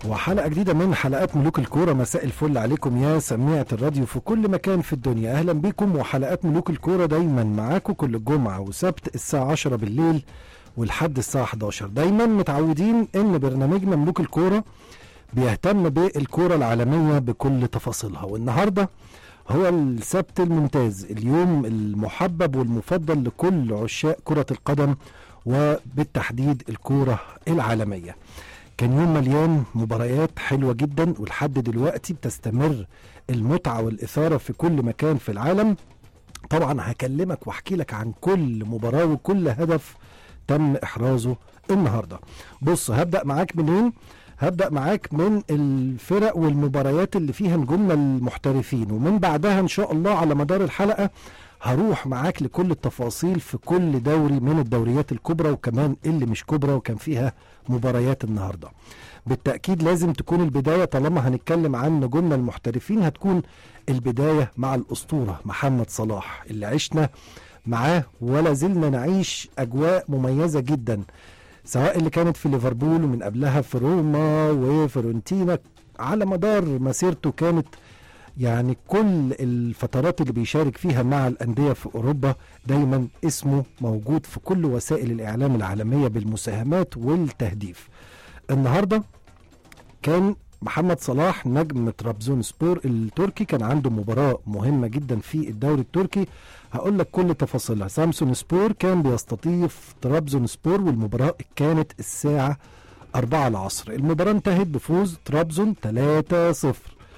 وحلقة جديدة من حلقات ملوك الكورة مساء الفل عليكم يا سميعة الراديو في كل مكان في الدنيا أهلا بكم وحلقات ملوك الكورة دايما معاكم كل جمعة وسبت الساعة 10 بالليل ولحد الساعة 11 دايما متعودين ان برنامجنا ملوك الكورة بيهتم بالكورة العالمية بكل تفاصيلها والنهاردة هو السبت الممتاز اليوم المحبب والمفضل لكل عشاق كرة القدم وبالتحديد الكورة العالمية كان يوم مليان مباريات حلوة جدا ولحد دلوقتي بتستمر المتعة والإثارة في كل مكان في العالم طبعا هكلمك واحكي لك عن كل مباراة وكل هدف تم إحرازه النهاردة بص هبدأ معاك منين هبدأ معاك من الفرق والمباريات اللي فيها نجومنا المحترفين ومن بعدها إن شاء الله على مدار الحلقة هروح معاك لكل التفاصيل في كل دوري من الدوريات الكبرى وكمان اللي مش كبرى وكان فيها مباريات النهارده. بالتاكيد لازم تكون البدايه طالما هنتكلم عن نجومنا المحترفين هتكون البدايه مع الاسطوره محمد صلاح اللي عشنا معاه ولا زلنا نعيش اجواء مميزه جدا سواء اللي كانت في ليفربول ومن قبلها في روما وفيورنتينا على مدار مسيرته كانت يعني كل الفترات اللي بيشارك فيها مع الأندية في أوروبا دايما اسمه موجود في كل وسائل الإعلام العالمية بالمساهمات والتهديف النهاردة كان محمد صلاح نجم ترابزون سبور التركي كان عنده مباراة مهمة جدا في الدوري التركي هقول لك كل تفاصيلها سامسون سبور كان بيستضيف ترابزون سبور والمباراة كانت الساعة 4 العصر المباراة انتهت بفوز ترابزون 3-0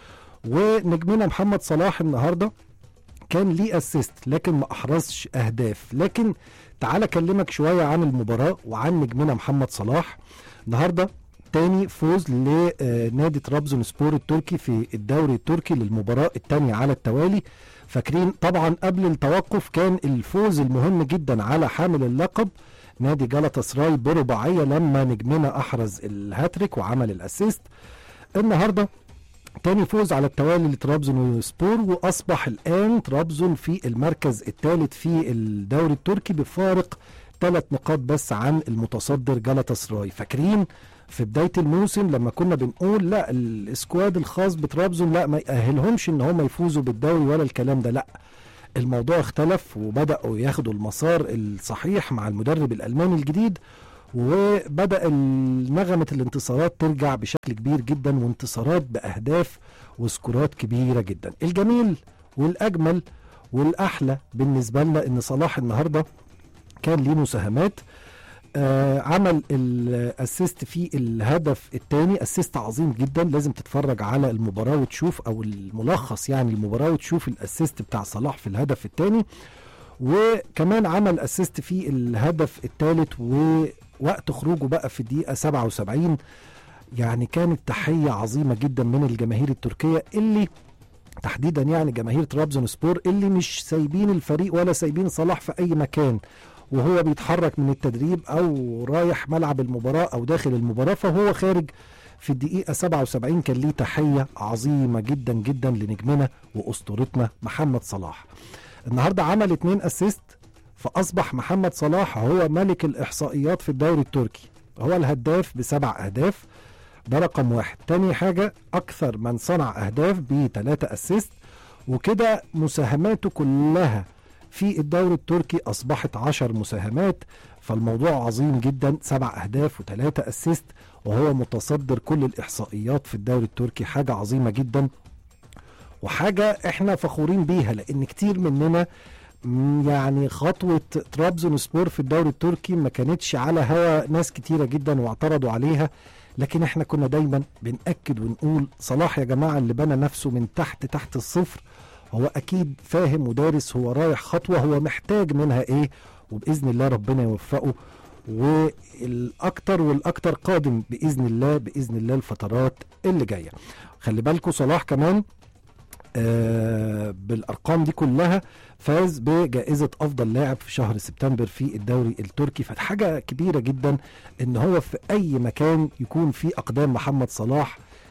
ونجمنا محمد صلاح النهارده كان ليه اسيست لكن ما احرزش اهداف لكن تعال اكلمك شويه عن المباراه وعن نجمنا محمد صلاح النهارده تاني فوز لنادي ترابزون سبور التركي في الدوري التركي للمباراه الثانيه على التوالي فاكرين طبعا قبل التوقف كان الفوز المهم جدا على حامل اللقب نادي جلطة سراي برباعيه لما نجمنا احرز الهاتريك وعمل الاسيست النهارده تاني فوز على التوالي لترابزون سبور واصبح الان ترابزون في المركز الثالث في الدوري التركي بفارق ثلاث نقاط بس عن المتصدر جلطة سراي فاكرين في بدايه الموسم لما كنا بنقول لا السكواد الخاص بترابزون لا ما يأهلهمش ان هم يفوزوا بالدوري ولا الكلام ده لا الموضوع اختلف وبداوا ياخدوا المسار الصحيح مع المدرب الالماني الجديد وبدا نغمه الانتصارات ترجع بشكل كبير جدا وانتصارات باهداف وسكورات كبيره جدا الجميل والاجمل والاحلى بالنسبه لنا ان صلاح النهارده كان ليه مساهمات آه عمل الاسيست في الهدف الثاني اسيست عظيم جدا لازم تتفرج على المباراه وتشوف او الملخص يعني المباراه وتشوف الاسيست بتاع صلاح في الهدف الثاني وكمان عمل اسيست في الهدف الثالث ووقت خروجه بقى في الدقيقه 77 يعني كانت تحيه عظيمه جدا من الجماهير التركيه اللي تحديدا يعني جماهير ترابزون سبور اللي مش سايبين الفريق ولا سايبين صلاح في اي مكان وهو بيتحرك من التدريب او رايح ملعب المباراه او داخل المباراه فهو خارج في الدقيقة 77 كان ليه تحية عظيمة جدا جدا لنجمنا وأسطورتنا محمد صلاح النهاردة عمل اتنين أسيست فأصبح محمد صلاح هو ملك الإحصائيات في الدوري التركي هو الهداف بسبع أهداف ده رقم واحد تاني حاجة أكثر من صنع أهداف بثلاثة أسيست وكده مساهماته كلها في الدوري التركي أصبحت عشر مساهمات فالموضوع عظيم جدا سبع أهداف وثلاثة أسيست وهو متصدر كل الإحصائيات في الدوري التركي حاجة عظيمة جدا وحاجة احنا فخورين بيها لأن كتير مننا يعني خطوة ترابزون سبور في الدوري التركي ما كانتش على هوا ناس كتيرة جدا واعترضوا عليها لكن احنا كنا دايما بنأكد ونقول صلاح يا جماعة اللي بنى نفسه من تحت تحت الصفر هو اكيد فاهم ودارس هو رايح خطوه هو محتاج منها ايه وباذن الله ربنا يوفقه والاكتر والاكتر قادم باذن الله باذن الله الفترات اللي جايه خلي بالكم صلاح كمان آه بالارقام دي كلها فاز بجائزه افضل لاعب في شهر سبتمبر في الدوري التركي فحاجه كبيره جدا ان هو في اي مكان يكون في اقدام محمد صلاح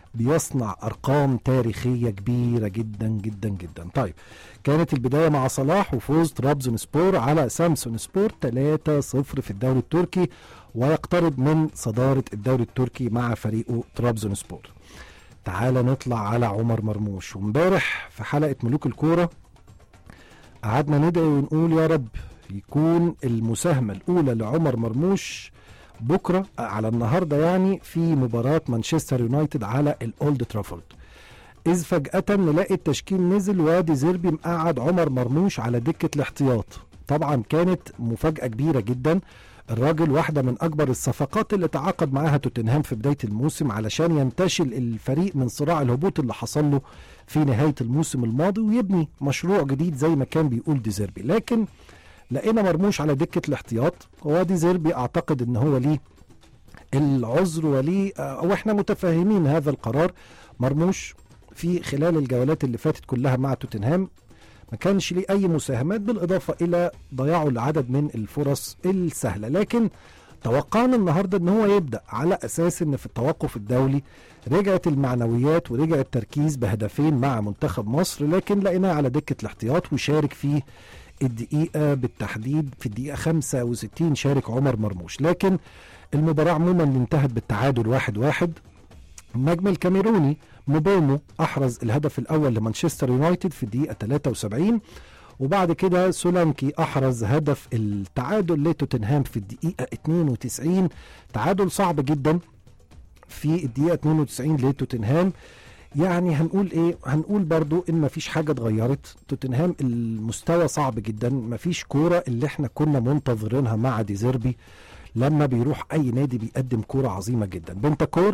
بيصنع ارقام تاريخيه كبيره جدا جدا جدا طيب كانت البدايه مع صلاح وفوز طرابزون سبور على سامسون سبور 3-0 في الدوري التركي ويقترب من صداره الدوري التركي مع فريقه طرابزون سبور تعال نطلع على عمر مرموش وامبارح في حلقه ملوك الكوره قعدنا ندعي ونقول يا رب يكون المساهمه الاولى لعمر مرموش بكره على النهارده يعني في مباراه مانشستر يونايتد على الاولد ترافورد اذ فجاه نلاقي التشكيل نزل وادي زيربي مقعد عمر مرموش على دكه الاحتياط طبعا كانت مفاجاه كبيره جدا الراجل واحدة من أكبر الصفقات اللي تعاقد معاها توتنهام في بداية الموسم علشان ينتشل الفريق من صراع الهبوط اللي حصل له في نهاية الموسم الماضي ويبني مشروع جديد زي ما كان بيقول ديزيربي لكن لقينا مرموش على دكة الاحتياط هو ديزيربي أعتقد إن هو ليه العذر وليه واحنا متفاهمين هذا القرار مرموش في خلال الجولات اللي فاتت كلها مع توتنهام ما كانش ليه اي مساهمات بالاضافه الى ضياعه لعدد من الفرص السهله لكن توقعنا النهارده ان هو يبدا على اساس ان في التوقف الدولي رجعت المعنويات ورجع التركيز بهدفين مع منتخب مصر لكن لقيناه على دكه الاحتياط وشارك في الدقيقه بالتحديد في الدقيقه 65 شارك عمر مرموش لكن المباراه عموما انتهت بالتعادل واحد واحد النجم الكاميروني موبومو احرز الهدف الاول لمانشستر يونايتد في الدقيقه 73 وبعد كده سولانكي احرز هدف التعادل لتوتنهام في الدقيقه 92 تعادل صعب جدا في الدقيقه 92 لتوتنهام يعني هنقول ايه هنقول برضو ان مفيش حاجه اتغيرت توتنهام المستوى صعب جدا مفيش كوره اللي احنا كنا منتظرينها مع ديزيربي لما بيروح اي نادي بيقدم كوره عظيمه جدا بنتاكور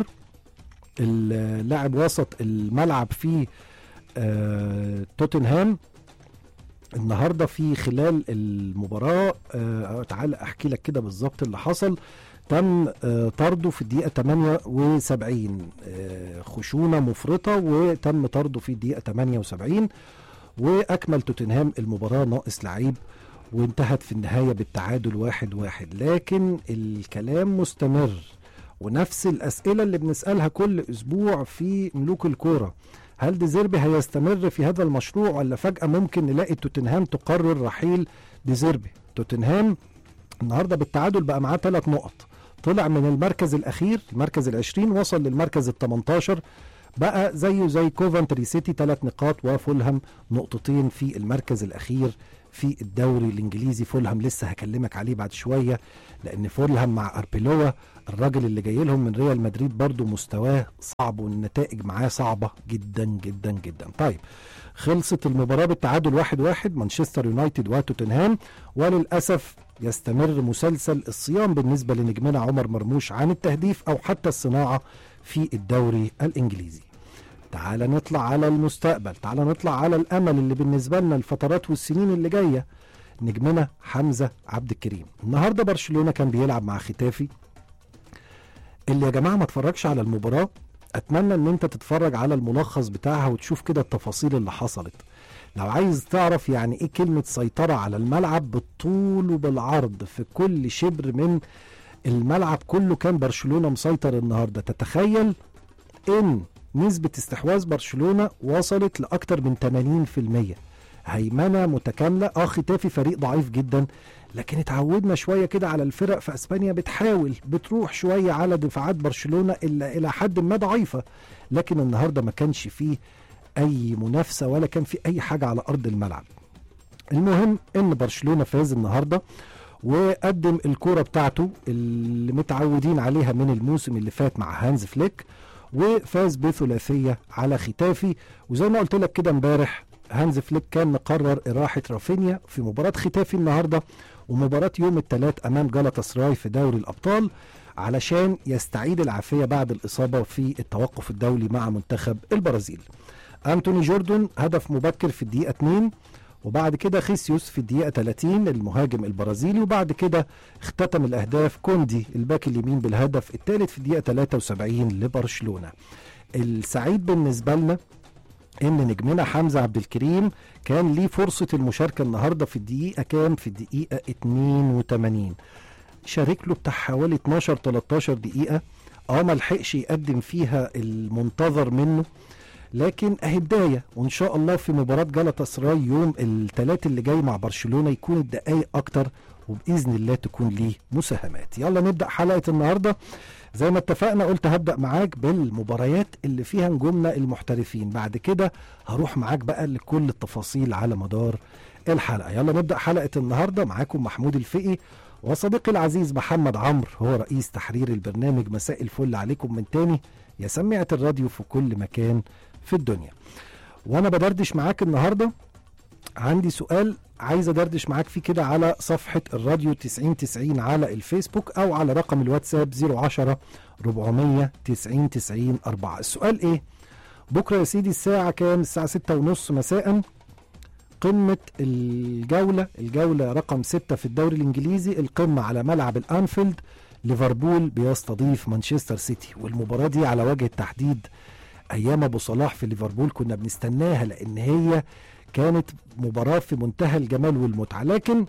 اللاعب وسط الملعب في آه توتنهام النهارده في خلال المباراه آه تعال احكي لك كده بالظبط اللي حصل تم آه طرده في الدقيقه 78 آه خشونه مفرطه وتم طرده في الدقيقه 78 واكمل توتنهام المباراه ناقص لعيب وانتهت في النهايه بالتعادل واحد واحد لكن الكلام مستمر ونفس الأسئلة اللي بنسألها كل أسبوع في ملوك الكورة هل ديزيربي هيستمر في هذا المشروع ولا فجأة ممكن نلاقي توتنهام تقرر رحيل ديزيربي توتنهام النهاردة بالتعادل بقى معاه ثلاث نقط طلع من المركز الأخير المركز العشرين وصل للمركز التمنتاشر بقى زيه زي كوفنتري سيتي ثلاث نقاط وفولهام نقطتين في المركز الأخير في الدوري الانجليزي فولهام لسه هكلمك عليه بعد شويه لان فولهام مع اربيلوا الراجل اللي جاي لهم من ريال مدريد برضو مستواه صعب والنتائج معاه صعبه جدا جدا جدا طيب خلصت المباراه بالتعادل واحد واحد مانشستر يونايتد وتوتنهام وللاسف يستمر مسلسل الصيام بالنسبه لنجمنا عمر مرموش عن التهديف او حتى الصناعه في الدوري الانجليزي تعال نطلع على المستقبل تعال نطلع على الامل اللي بالنسبه لنا الفترات والسنين اللي جايه نجمنا حمزه عبد الكريم النهارده برشلونه كان بيلعب مع ختافي اللي يا جماعه ما اتفرجش على المباراه اتمنى ان انت تتفرج على الملخص بتاعها وتشوف كده التفاصيل اللي حصلت لو عايز تعرف يعني ايه كلمه سيطره على الملعب بالطول وبالعرض في كل شبر من الملعب كله كان برشلونه مسيطر النهارده تتخيل ان نسبة استحواذ برشلونة وصلت لأكتر من 80% هيمنة متكاملة اه ختافي فريق ضعيف جدا لكن اتعودنا شوية كده على الفرق في اسبانيا بتحاول بتروح شوية على دفاعات برشلونة إلا إلى حد ما ضعيفة لكن النهاردة ما كانش فيه أي منافسة ولا كان في أي حاجة على أرض الملعب المهم إن برشلونة فاز النهاردة وقدم الكرة بتاعته اللي متعودين عليها من الموسم اللي فات مع هانز فليك وفاز بثلاثيه على ختافي وزي ما قلت لك كده امبارح هانز فليك كان مقرر اراحه رافينيا في مباراه ختافي النهارده ومباراه يوم الثلاث امام جالاتا سراي في دوري الابطال علشان يستعيد العافيه بعد الاصابه في التوقف الدولي مع منتخب البرازيل. انتوني جوردون هدف مبكر في الدقيقه 2 وبعد كده خيسيوس في الدقيقة 30 المهاجم البرازيلي وبعد كده اختتم الأهداف كوندي الباك اليمين بالهدف الثالث في الدقيقة 73 لبرشلونة السعيد بالنسبة لنا ان نجمنا حمزة عبد الكريم كان ليه فرصة المشاركة النهاردة في الدقيقة كام في الدقيقة 82 شارك له بتاع حوالي 12 13 دقيقة اه ما لحقش يقدم فيها المنتظر منه لكن اهي بدايه وان شاء الله في مباراه جلطة سراي يوم الثلاث اللي جاي مع برشلونه يكون الدقايق اكتر وباذن الله تكون ليه مساهمات يلا نبدا حلقه النهارده زي ما اتفقنا قلت هبدا معاك بالمباريات اللي فيها نجومنا المحترفين بعد كده هروح معاك بقى لكل التفاصيل على مدار الحلقه يلا نبدا حلقه النهارده معاكم محمود الفقي وصديقي العزيز محمد عمرو هو رئيس تحرير البرنامج مساء الفل عليكم من تاني يا سميعة الراديو في كل مكان في الدنيا وانا بدردش معاك النهارده عندي سؤال عايز ادردش معاك فيه كده على صفحة الراديو 9090 على الفيسبوك او على رقم الواتساب 010 400 90 90 4 السؤال ايه بكرة يا سيدي الساعة كام الساعة ستة ونص مساء قمة الجولة الجولة رقم ستة في الدوري الإنجليزي القمة على ملعب الأنفيلد ليفربول بيستضيف مانشستر سيتي والمباراة دي على وجه التحديد أيام أبو صلاح في ليفربول كنا بنستناها لأن هي كانت مباراة في منتهى الجمال والمتعة لكن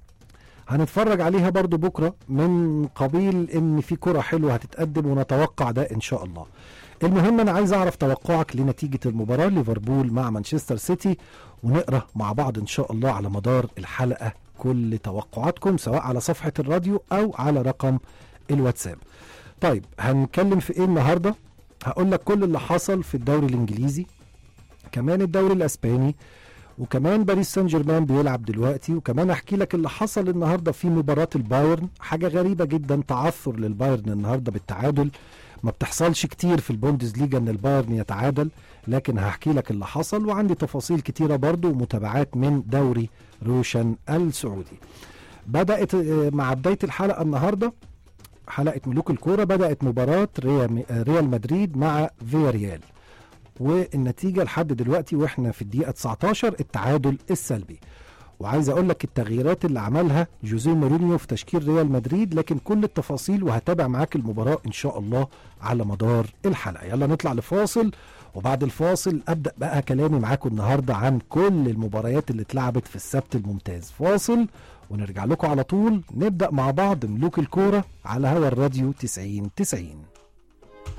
هنتفرج عليها برضو بكرة من قبيل ان في كرة حلوة هتتقدم ونتوقع ده ان شاء الله المهم انا عايز اعرف توقعك لنتيجة المباراة ليفربول مع مانشستر سيتي ونقرا مع بعض ان شاء الله على مدار الحلقة كل توقعاتكم سواء على صفحة الراديو او على رقم الواتساب طيب هنتكلم في ايه النهاردة هقول لك كل اللي حصل في الدوري الانجليزي كمان الدوري الاسباني وكمان باريس سان جيرمان بيلعب دلوقتي وكمان احكي لك اللي حصل النهارده في مباراه البايرن حاجه غريبه جدا تعثر للبايرن النهارده بالتعادل ما بتحصلش كتير في البوندسليجا ان البايرن يتعادل لكن هحكي لك اللي حصل وعندي تفاصيل كتيره برضو ومتابعات من دوري روشن السعودي بدات مع بدايه الحلقه النهارده حلقه ملوك الكوره بدات مباراه ريال مدريد مع فياريال والنتيجه لحد دلوقتي واحنا في الدقيقه 19 التعادل السلبي وعايز اقول لك التغييرات اللي عملها جوزيه مورينيو في تشكيل ريال مدريد لكن كل التفاصيل وهتابع معاك المباراه ان شاء الله على مدار الحلقه يلا نطلع لفاصل وبعد الفاصل ابدا بقى كلامي معاكم النهارده عن كل المباريات اللي اتلعبت في السبت الممتاز فاصل ونرجع لكم على طول نبدا مع بعض ملوك الكوره على هوا الراديو 90 90